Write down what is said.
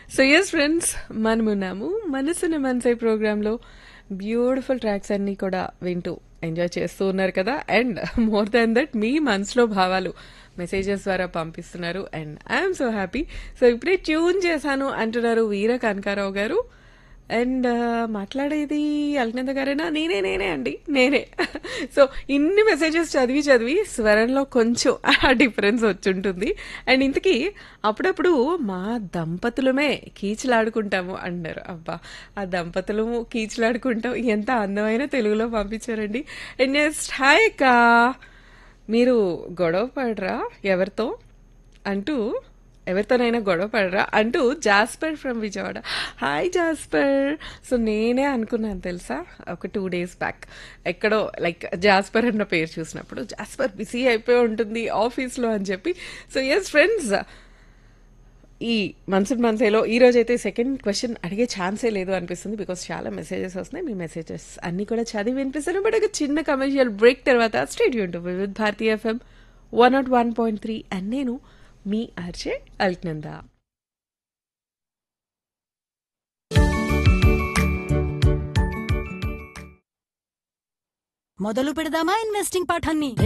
so yes friends మనమున్నాము మనసున మనసై ప్రోగ్రాంలో beautiful tracks అన్నీ కూడా వింటూ ఎంజాయ్ చేస్తూ ఉన్నారు కదా అండ్ మోర్ దాన్ దట్ మీ మనసులో భావాలు మెసేజెస్ ద్వారా పంపిస్తున్నారు and I'm so happy so ఇప్పుడే ట్యూన్ చేశాను అంటున్నారు వీర కనకారావు గారు అండ్ మాట్లాడేది అల్నంద గారేనా నేనే నేనే అండి నేనే సో ఇన్ని మెసేజెస్ చదివి చదివి స్వరంలో కొంచెం ఆ డిఫరెన్స్ వచ్చుంటుంది అండ్ ఇంతకీ అప్పుడప్పుడు మా దంపతులమే కీచులాడుకుంటాము అన్నారు అబ్బా ఆ దంపతులు కీచులాడుకుంటాం ఎంత అందమైన తెలుగులో పంపించారండి అండ్ నెక్స్ట్ హాయ్ అక్క మీరు గొడవ పడరా ఎవరితో అంటూ ఎవరితోనైనా గొడవ పడరా అంటూ Jasper from Vijayawada hi Jasper so నేనే అనుకున్నాను తెలుసా ఒక టూ డేస్ బ్యాక్ ఎక్కడో లైక్ జాస్పర్ అన్న పేరు చూసినప్పుడు జాస్పర్ బిజీ అయిపోయి ఉంటుంది ఆఫీస్లో అని చెప్పి సో ఎస్ ఫ్రెండ్స్ ఈ మన్సూన్ మన్సేలో ఈ రోజు అయితే సెకండ్ క్వశ్చన్ అడిగే ఛాన్సే లేదు అనిపిస్తుంది బికాస్ చాలా మెసేజెస్ వస్తున్నాయి మీ మెసేజెస్ అన్ని కూడా చదివి వినిపిస్తాను బట్ ఒక చిన్న కమర్షియల్ బ్రేక్ తర్వాత స్టేడియం ఉంటుంది విత్ భారతీయ FM one naught one point three and నేను మీ ఆర్జే అల్క్నందా మొదలు పెడదామా ఇన్వెస్టింగ్ పాఠాన్ని